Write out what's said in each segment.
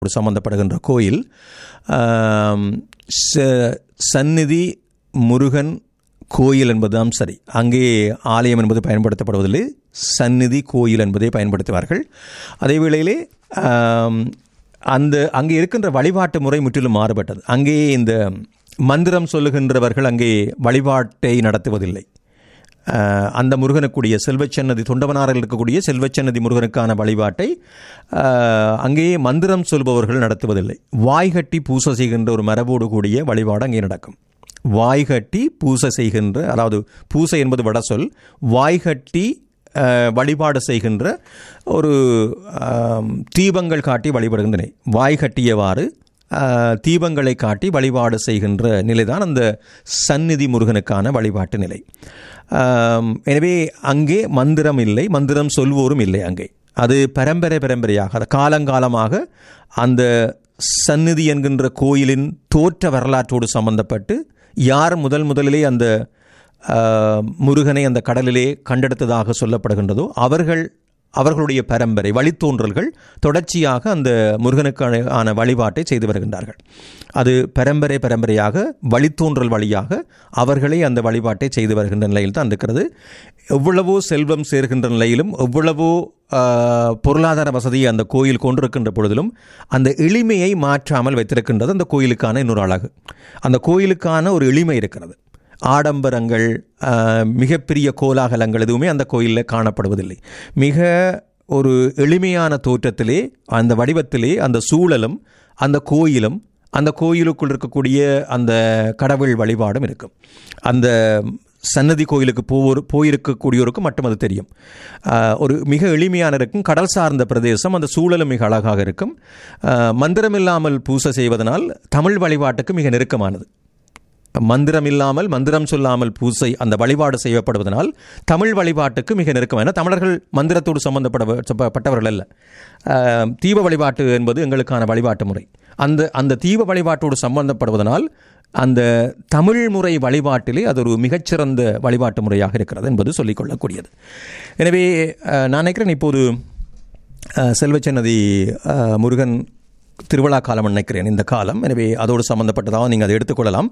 சம்பந்தப்படுகின்ற கோயில் ஆம், ச- சந்நிதி முருகன் கோயில் என்பதுதான் சரி அங்கே ஆலயம் என்பது பயன்படுத்தப்படுவதில்லை சந்நிதி கோயில் என்பதை பயன்படுத்துவார்கள் அதே வேளையிலே ஆம், அந்த அங்கே இருக்கின்ற வழிபாட்டு முறை முற்றிலும் மாறுபட்டது அங்கே இந்த மந்திரம் சொல்லுகின்றவர்கள் அங்கே வழிபாட்டை நடத்துவதில்லை அஹ், அந்த முருகனுக்குரிய செல்வச்சன்னதி தொண்டவனாரில் இருக்கக்கூடிய செல்வச்சன்னதி முருகனுக்கான வழிபாட்டை அஹ், அங்கேயே மந்திரம் சொல்பவர்கள் நடத்துவதில்லை வாய்கட்டி பூசை செய்கின்ற ஒரு மரபோடு கூடிய வழிபாடு அங்கே நடக்கும் வாய்கட்டி பூசை செய்கின்ற அதாவது பூசை என்பது வட சொல் வாய்கட்டி அஹ், வழிபாடு செய்கின்ற ஒரு ஆம், தீபங்கள் காட்டி வழிபடுகின்றன வாய்கட்டியவாறு ஆஹ், தீபங்களை காட்டி வழிபாடு செய்கின்ற நிலைதான் அந்த சந்நிதி முருகனுக்கான வழிபாட்டு நிலை ஆம், எனவே அங்கே மந்திரம் இல்லை மந்திரம் சொல்வோரும் இல்லை அங்கே அது பரம்பரை பரம்பரையாக அது காலங்காலமாக அந்த சந்நிதி என்கின்ற கோயிலின் தோற்ற வரலாற்றோடு சம்பந்தப்பட்டு யார் முதல் முதலிலே அந்த ஆஹ், முருகனை அந்த கடலிலே கண்டெடுத்ததாக சொல்லப்படுகின்றதோ அவர்கள் அவர்களுடைய பரம்பரை வழித்தோன்றல்கள் தொடர்ச்சியாக அந்த முருகனுக்கான ஆன வழிபாட்டை செய்து வருகின்றார்கள் அது பரம்பரை பரம்பரையாக வழித்தோன்றல் வழியாக அவர்களே அந்த வழிபாட்டை செய்து வருகின்ற நிலையில் தான் இருக்கிறது எவ்வளவோ செல்வம் சேர்கின்ற நிலையிலும் எவ்வளவோ ஆஹ், பொருளாதார வசதியை அந்த கோயில் கொண்டிருக்கின்ற பொழுதிலும் அந்த எளிமையை மாற்றாமல் வைத்திருக்கின்றது அந்த கோயிலுக்கான இன்னொரு அழகு அந்த கோயிலுக்கான ஒரு எளிமை இருக்கிறது ஆடம்பரங்கள் ஆஹ், மிகப்பெரிய கோலாகலங்கள் எதுவுமே அந்த கோயிலில் காணப்படுவதில்லை மிக ஒரு எளிமையான தோற்றத்திலே அந்த வடிவத்திலே அந்த சூழலும் அந்த கோயிலும் அந்த கோயிலுக்குள் இருக்கக்கூடிய அந்த கடவுள் வழிபாடும் இருக்கும் அந்த சன்னதி கோயிலுக்கு போவோர் போயிருக்கக்கூடியோருக்கு மட்டும் அது தெரியும் ஆஹ், ஒரு மிக எளிமையான இருக்கும் கடல் சார்ந்த பிரதேசம் அந்த சூழலும் மிக அழகாக இருக்கும் ஆஹ், மந்திரமில்லாமல் பூசை செய்வதனால் தமிழ் வழிபாட்டுக்கு மிக நெருக்கமானது மந்திரம் இல்லாமல் மந்திரம் சொல்லாமல் பூசை அந்த வழிபாடு செய்யப்படுவதனால் தமிழ் வழிபாட்டுக்கு மிக நெருக்கம் ஏன்னா தமிழர்கள் மந்திரத்தோடு சம்பந்தப்பட பட்டவர்கள் அல்ல ஆஹ், தீப வழிபாட்டு என்பது எங்களுக்கான வழிபாட்டு முறை அந்த அந்த தீப வழிபாட்டோடு சம்பந்தப்படுவதனால் அந்த தமிழ் முறை வழிபாட்டிலே அது ஒரு மிகச்சிறந்த வழிபாட்டு முறையாக இருக்கிறது என்பது சொல்லிக்கொள்ளக்கூடியது எனவே ஆஹ், நான் நினைக்கிறேன் இப்போது ஆஹ், செல்வச்சன்னதி ஆஹ், முருகன் திருவிழா காலம் நினைக்கிறேன் இந்த காலம் எனவே அதோடு சம்பந்தப்பட்டதாக நீங்கள் அதை எடுத்துக்கொள்ளலாம்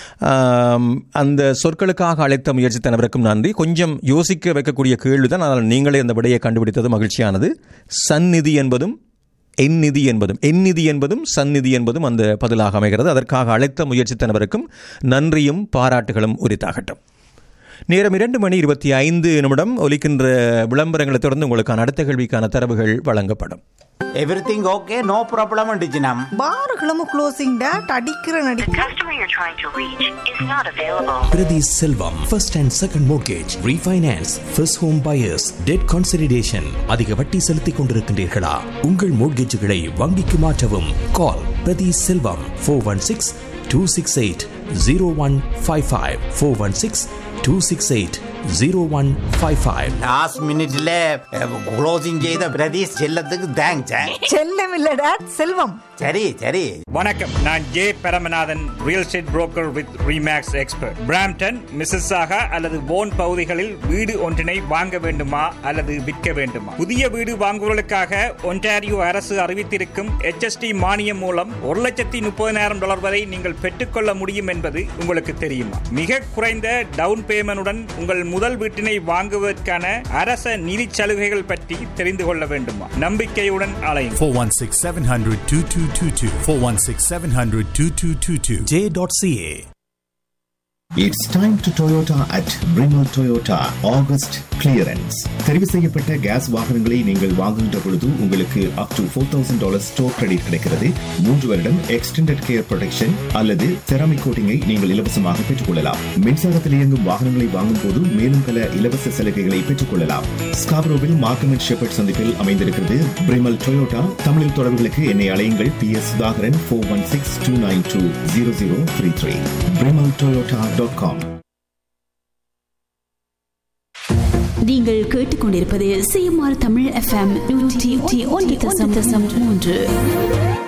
ஆம், அந்த சொற்களுக்காக அழைத்த முயற்சித்தனவருக்கும் நன்றி கொஞ்சம் யோசிக்க வைக்கக்கூடிய கேள்வி தான் ஆனால் நீங்களே அந்த விடையை கண்டுபிடித்தது மகிழ்ச்சியானது சந்நிதி என்பதும் எந்நிதி என்பதும் எந்நிதி என்பதும் சந்நிதி என்பதும் அந்த பதிலாக அமைகிறது அதற்காக அழைத்த முயற்சித்தனவருக்கும் நன்றியும் பாராட்டுகளும் உரித்தாகட்டும் நேரம் இரண்டு மணி இருபத்தி ஐந்து நிமிடம் ஒலிக்கின்ற விளம்பரங்களை தொடர்ந்து உங்களுக்கான அடுத்த கேள்விக்கான தரவுகள் வழங்கப்படும் எவ்ரிதிங் ஓகே நோ ப்ராப்ளம் டிஜினம் பார்களும் க்ளோசிங் டேட் அடிக்கிற The நடிக்க customer you're trying to reach is not available. Priti Selvam, first and second mortgage, refinance, first home buyers, debt consolidation. அதிக வட்டி செலுத்திக் கொண்டிருக்கின்றீர்களா உங்கள் மோட்கேஜுகளை வங்கிக்கு மாற்றவும் call Prathi Selvam four one six two six eight zero one five five four one six two six eight zero one five five last மினிட்ல closing செய்த பிரதீஷ் செல்லத்துக்கு thanks செல்லம் இல்ல டேட் செல்வம் சரி சரி வணக்கம் நான் J Paramanathan real estate broker with Remax expert Brampton Mississauga அல்லது போன் பகுதிகளில் வீடு ஒன்றினை வாங்க வேண்டுமா அல்லது விற்க வேண்டுமா புதிய வீடு வாங்குவதற்காக ஒன்டாரியோ அரசு அறிவித்திருக்கும் HST மானியம் மூலம் ஒரு லட்சத்தி முப்பதினாயிரம் டாலர் வரை நீங்கள் பெற்றுக்கொள்ள முடியும் என்பது உங்களுக்கு தெரியுமா மிக குறைந்த டவுன் பேமெண்டுடன் உங்கள் முதல் வீட்டினை வாங்குவதற்கான அரச நிதி சலுகைகள் பற்றி தெரிந்து கொள்ள வேண்டுமா நம்பிக்கையுடன் அலையும் 416 700 2222. 416 700 2222. J.ca It's time to Toyota at Brimmel Toyota August clearance. தெரிவு செய்யப்பட்ட கேஸ் வாகனங்களை நீங்கள் வாங்குகின்ற பொழுது உங்களுக்கு up to four thousand dollar store credit கிடைக்கிறது மூன்று வருடம் எக்ஸ்டெண்டட் கேர் ப்ரொடெக்ஷன் அல்லது செராமிக் கோட்டிங்கை நீங்கள் இலவசமாக பெற்றுக்கொள்ளலாம் மின்சாரத்தில் இயங்கும் வாகனங்களை வாங்கும் போது மேலும் பல இலவச சலுகைகளை பெற்றுக்கொள்ளலாம் ஸ்காப்ரோவில் மார்க்கம் அண்ட் ஷெப்பர்ட் சந்திப்பில் அமைந்திருக்கிறது பிரிமல் டொயோட்டா தமிழில் தொடர்புகளுக்கு என்னை அழையுங்கள் P S Sudhakaran four one six two nine two zero zero three three primal Toyota dot com நீங்கள் கேட்டுக்கொண்டிருப்பது சிஎம்ஆர் தமிழ் எஃப்எம் நூற்றி ஒன்று தசம் தசம் மூன்று